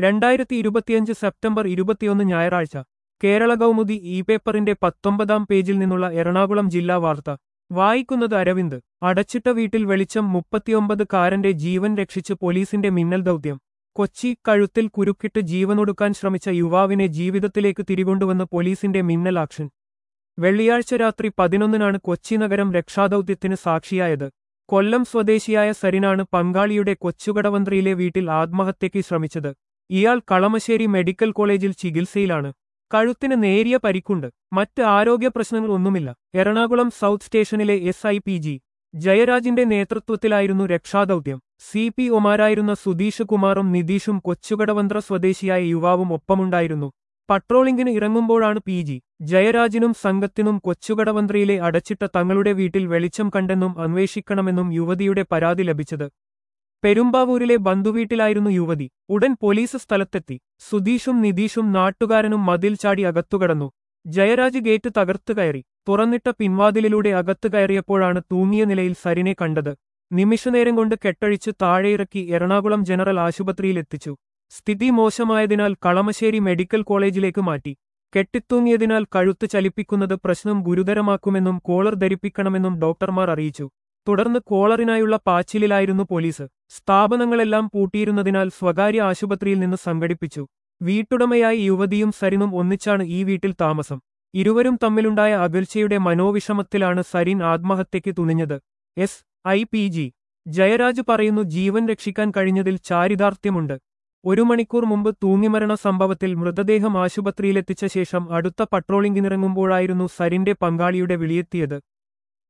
രണ്ടായിരത്തി ഇരുപത്തിയഞ്ച് സെപ്റ്റംബർ ഇരുപത്തിയൊന്ന് ഞായറാഴ്ച കേരള കൗമുദി ഇ പേപ്പറിന്റെ പത്തൊമ്പതാം പേജിൽ നിന്നുള്ള എറണാകുളം ജില്ലാ വാർത്ത വായിക്കുന്നത് അരവിന്ദ് അടച്ചിട്ട വീട്ടിൽ വെളിച്ചം മുപ്പത്തിയൊമ്പത് കാരന്റെ ജീവൻ രക്ഷിച്ച് പോലീസിന്റെ മിന്നൽ ദൗത്യം കൊച്ചി കഴുത്തിൽ കുരുക്കിട്ട് ജീവനൊടുക്കാൻ ശ്രമിച്ച യുവാവിനെ ജീവിതത്തിലേക്ക് തിരികൊണ്ടുവന്ന പോലീസിന്റെ മിന്നൽ ആക്ഷൻ വെള്ളിയാഴ്ച രാത്രി പതിനൊന്നിനാണ് കൊച്ചി നഗരം രക്ഷാദൗത്യത്തിന് സാക്ഷിയായത് കൊല്ലം സ്വദേശിയായ സരിനാണ് പങ്കാളിയുടെ കൊച്ചുകടവന്ത്രയിലെ വീട്ടിൽ ആത്മഹത്യയ്ക്ക് ശ്രമിച്ചത് ഇയാൾ കളമശ്ശേരി മെഡിക്കൽ കോളേജിൽ ചികിത്സയിലാണ് കഴുത്തിന് നേരിയ പരിക്കുണ്ട് മറ്റ് ആരോഗ്യ പ്രശ്നങ്ങൾ ഒന്നുമില്ല എറണാകുളം സൗത്ത് സ്റ്റേഷനിലെ എസ് ഐ പി ജി ജയരാജിന്റെ നേതൃത്വത്തിലായിരുന്നു രക്ഷാദൗത്യം സി പി ഒമാരായിരുന്ന സുധീഷ് കുമാറും നിതീഷും കൊച്ചുകടവന്ത്ര സ്വദേശിയായ യുവാവും ഒപ്പമുണ്ടായിരുന്നു പട്രോളിംഗിന് ഇറങ്ങുമ്പോഴാണ് പി ജി ജയരാജിനും സംഘത്തിനും കൊച്ചുകടവന്ത്രയിലെ അടച്ചിട്ട തങ്ങളുടെ വീട്ടിൽ വെളിച്ചം കണ്ടെന്നും അന്വേഷിക്കണമെന്നും യുവതിയുടെ പരാതി ലഭിച്ചത് പെരുമ്പാവൂരിലെ ബന്ധുവീട്ടിലായിരുന്നു യുവതി ഉടൻ പോലീസ് സ്ഥലത്തെത്തി സുധീഷും നിതീഷും നാട്ടുകാരനും മതിൽ ചാടി അകത്തുകടന്നു ജയരാജ് ഗേറ്റ് തകർത്തു കയറി തുറന്നിട്ട പിൻവാതിലിലൂടെ അകത്തു കയറിയപ്പോഴാണ് തൂങ്ങിയ നിലയിൽ സരിനെ കണ്ടത് നിമിഷനേരം കൊണ്ട് കെട്ടഴിച്ച് താഴെയിറക്കി എറണാകുളം ജനറൽ ആശുപത്രിയിലെത്തിച്ചു സ്ഥിതി മോശമായതിനാൽ കളമശ്ശേരി മെഡിക്കൽ കോളേജിലേക്ക് മാറ്റി കെട്ടിത്തൂങ്ങിയതിനാൽ കഴുത്ത് ചലിപ്പിക്കുന്നത് പ്രശ്നം ഗുരുതരമാക്കുമെന്നും കോളർ ധരിപ്പിക്കണമെന്നും ഡോക്ടർമാർ അറിയിച്ചു തുടർന്ന് കോളറിനായുള്ള പാച്ചിലിലായിരുന്നു പോലീസ് സ്ഥാപനങ്ങളെല്ലാം പൂട്ടിയിരുന്നതിനാൽ സ്വകാര്യ ആശുപത്രിയിൽ നിന്ന് സംഘടിപ്പിച്ചു വീട്ടുടമയായി യുവതിയും സരിനും ഒന്നിച്ചാണ് ഈ വീട്ടിൽ താമസം ഇരുവരും തമ്മിലുണ്ടായ അകൽച്ചയുടെ മനോവിഷമത്തിലാണ് സരിൻ ആത്മഹത്യയ്ക്ക് തുനിഞ്ഞത് S I P G Jayaraj പറയുന്നു ജീവൻ രക്ഷിക്കാൻ കഴിഞ്ഞതിൽ ചാരിതാർത്ഥ്യമുണ്ട് ഒരു മണിക്കൂർ മുമ്പ് തൂങ്ങിമരണ സംഭവത്തിൽ മൃതദേഹം ആശുപത്രിയിലെത്തിച്ച ശേഷം അടുത്ത പട്രോളിംഗിനിറങ്ങുമ്പോഴായിരുന്നു സരിന്റെ പങ്കാളിയുടെ വിളിയെത്തിയത്